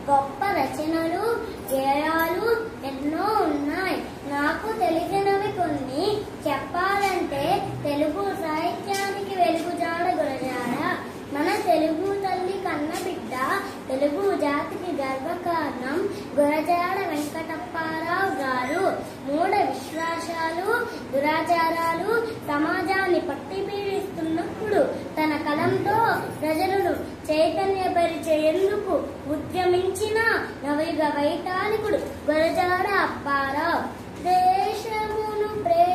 గొప్ప రచనలు గేయాలు ఎన్నో ఉన్నాయి నాకు తెలిసినవి కొన్ని చెప్పాలంటే తెలుగు సాహిత్యానికి వెలుగుజాడ గురజాడ మన తెలుగు తల్లి కన్న బిడ్డ తెలుగు జాతికి గర్వకారణం గురజాడ వెంకటప్పారావు గారు మూఢ విశ్వాసాలు దురాచారాలు సమాజాన్ని పట్టి పీడిస్తున్నప్పుడు తన కలంతో ప్రజలను చైతన్యపరిచేందుకు ఉద్యమించిన నవయుగ వైతాళికుడు గురజాడ అప్పారావు దేశమును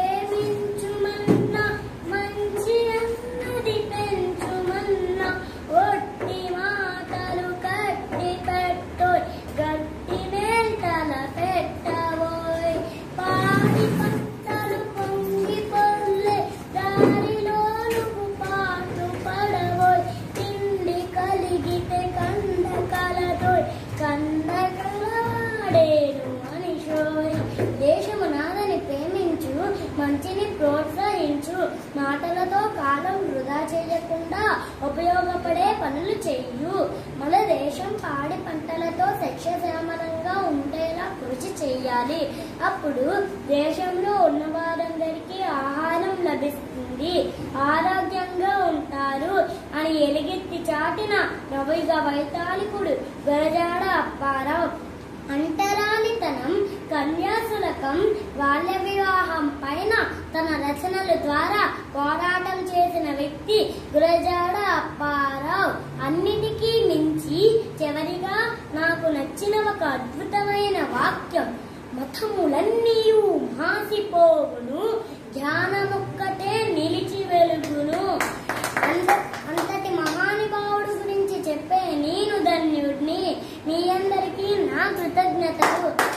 ప్రేమించుమన్నా మంచి అన్నది పెంచుమన్నా ఒట్టి మాటలు కట్టి పెట్టోయ్ గట్టి మేల్తల పెట్టబోయ్ పాడి పంటలు పొంగి పొర్లే దారిలోనుకు పాటు పడబోయ్ తిండి కలిగితే కంద కలతోయ్ కంద కలవాడేను మనిషోయ్ దేశము నాదని ప్రేమించు మంచిని ప్రోత్సహించు మాటలతో కాలం వృధా చేయకుండా ఉపయోగపడే పనులు చెయ్యు మన దేశం పాడి పంటలతో సస్యశ్యామలంగా ఉండేలా కృషి చెయ్యాలి అప్పుడు దేశంలో ఉన్న వారందరికీ ఆహారం లభిస్తుంది ఆరోగ్యంగా ఉంటారు అని ఎలుగెత్తి చాటిన నవయుగ వైతాళికుడు గరజాడ అప్పారావు అంటరానితనం కన్యాశులకం బాల్య వివాహం పైన తన రచనల ద్వారా పోరాటం చేసిన వ్యక్తి గురజాడ అప్పారావు అన్నిటికీ మించి చివరిగా నాకు నచ్చిన ఒక అద్భుతమైన వాక్యం మతములన్నీయు మాసిపోవును జ్ఞానమొక్కటే నిలిచి వెలుగును అంత అంతటి మహానుభావుడు గురించి చెప్పే నేను ధన్యుడిని మీ అందరికీ నా కృతజ్ఞతలు